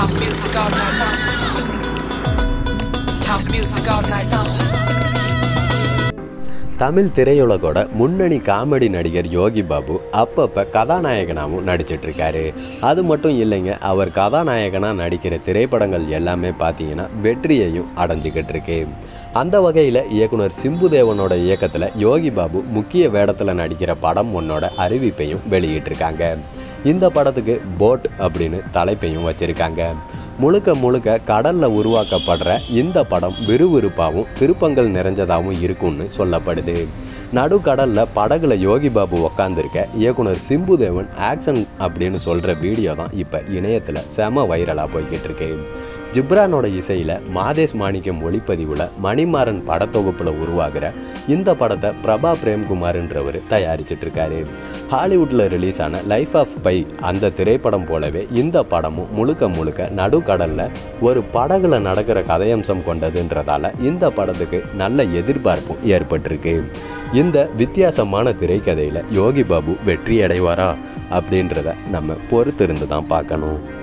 House music all night long. House music all night long. Tamil திரையுலகோட முன்னணி comedy நடிகர் யோகி பாபு அப்பப்போ கதாநாயகனாகவும் நடிச்சிட்டு இருக்காரு அது மட்டும் இல்லைங்க அவர் கதாநாயகனாக நடிக்கிற திரைப்படங்கள் எல்லாமே பார்த்தீங்கன்னா வெற்றியையும் அடைஞ்சிக்கிட்டு இருக்கு அந்த வகையில் இயக்குனர் சிம்புதேவனோட இயக்கத்தில் யோகி பாபு முக்கிய வேடத்தில் நடிக்கிற படம் ஒன்னோட அறிவிப்பையும் வெளியிட்டிருக்காங்க இந்த படத்துக்கு போட் அப்படின்னு தலைப்பையும் வச்சிருக்காங்க முழுக்க முழுக்க கடல்ல உருவாக்கப்படுற இந்த படம் விறுவிறுப்பாகவும் திருப்பங்கள் நிறைஞ்சதாகவும் இருக்கும்னு சொல்லப்படுது நடுக்கடல்ல படகுல யோகி பாபு உக்காந்துருக்க இயக்குனர் சிம்புதேவன் ஆக்ஷன் அப்படின்னு சொல்ற வீடியோ தான் இப்போ இணையத்தில் செம வைரலாக போய்கிட்டு இருக்கு ஜிப்ரானோட இசையில் மாதேஷ் மாணிக்கம் ஒளிப்பதிவில் மணிமாறன் படத்தொகுப்பில் உருவாகிற இந்த படத்தை பிரபா பிரேம்குமார்ன்றவர் தயாரிச்சிட்டு இருக்காரு ஹாலிவுட்டில் ரிலீஸ் ஆன லைஃப் ஆஃப் பை அந்த திரைப்படம் போலவே இந்த படமும் முழுக்க முழுக்க நடுக்கடலில் ஒரு படகுல நடக்கிற கதையம்சம் கொண்டதுன்றதால இந்த படத்துக்கு நல்ல எதிர்பார்ப்பும் ஏற்பட்டிருக்கு இந்த வித்தியாசமான திரைக்கதையில் யோகி பாபு வெற்றி அடைவாரா அப்படின்றத நம்ம பொறுத்திருந்து தான் பார்க்கணும்